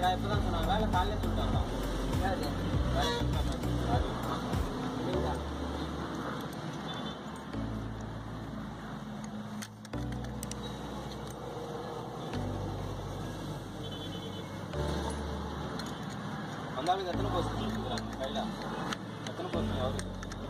இல்லடா இப்பதான் சொன்னாங்க வேலை காலையில சொல்லிட்டு வந்தான் யாரு வேலை சொல்லிட்டு வந்தான். நீங்களா அந்த ஆளுக்கு எத்தனை போஸ்ட் கொடுக்குறாங்க கையில எத்தனை போஸ்ட் அவருக்கு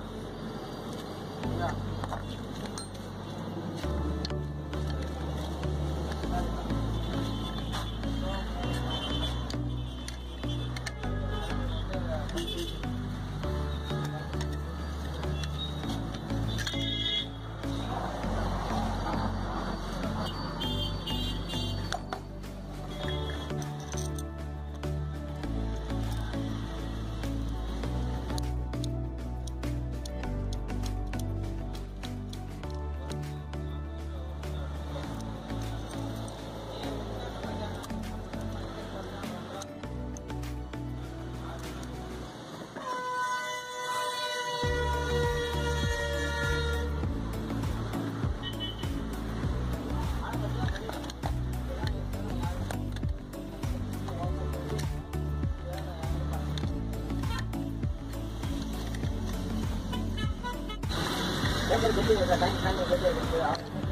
பேப்பர் கட்டி வைக்கிற டைம் டைம் கட்டி வைக்கிறது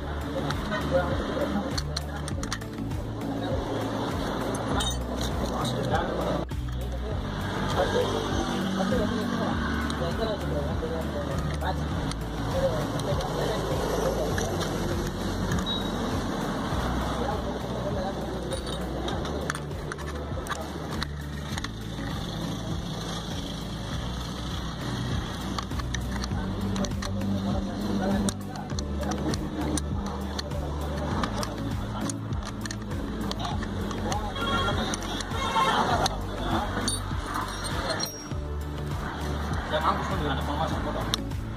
நான் சொல்லுவேன் போன மாசம் போட்டோம்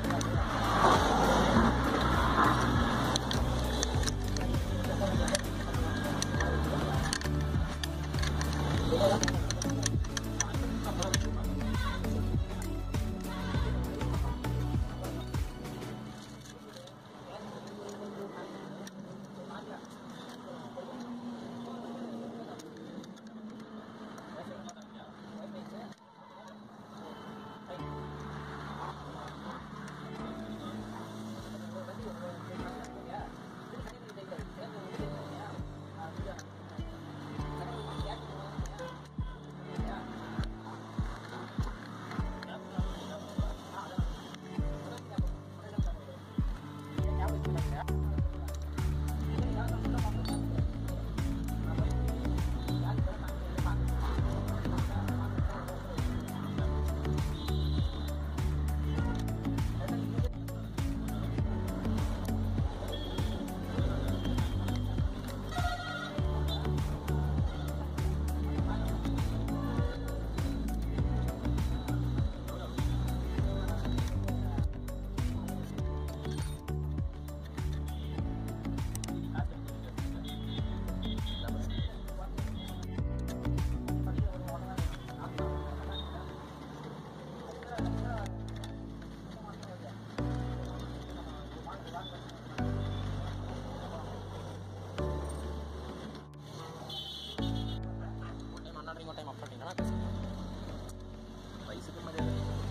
டைம் அண்ணா டைம் டைம் அப் பண்ணிட்டீங்கன்னா பேசுங்க வயசுக்கு மரியாதை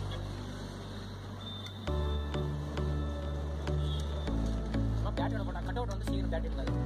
பேட்டோட போட்டா கட் அவுட் வந்து சீக்கிரம் பேட் இருக்காது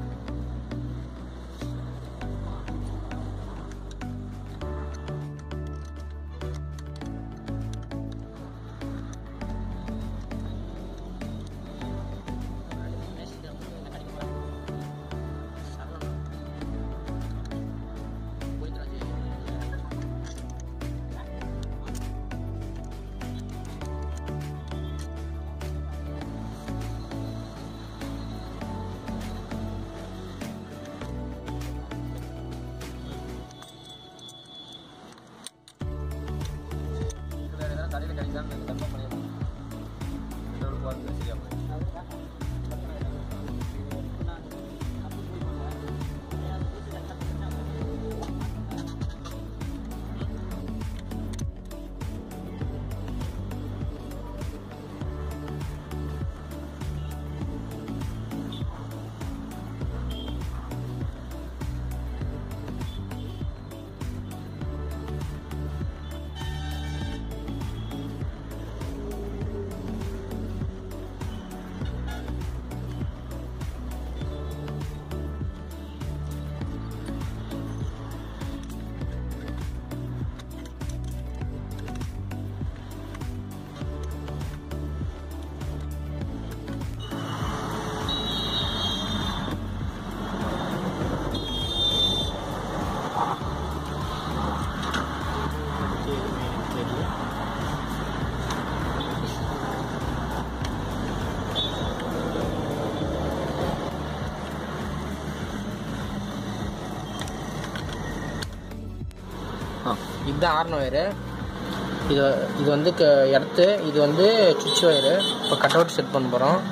இதுதான் ஆர்ன் ஒயரு இது இது வந்து க இடத்து இது வந்து சுவிட்ச் ஒயரு இப்போ கட் அவுட் செட் பண்ண போகிறோம்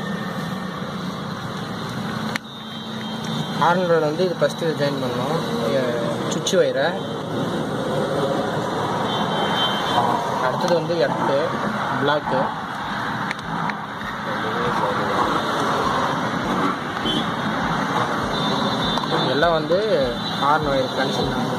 ஆர்ன் ஒயர் வந்து இது ஃபஸ்ட்டு இதை ஜாயின் பண்ணோம் சுவிட்ச் ஒயரை அடுத்தது வந்து எர்த்து பிளாக்கு எல்லாம் வந்து ஆர்ன் ஒயர் கனெக்ஷன்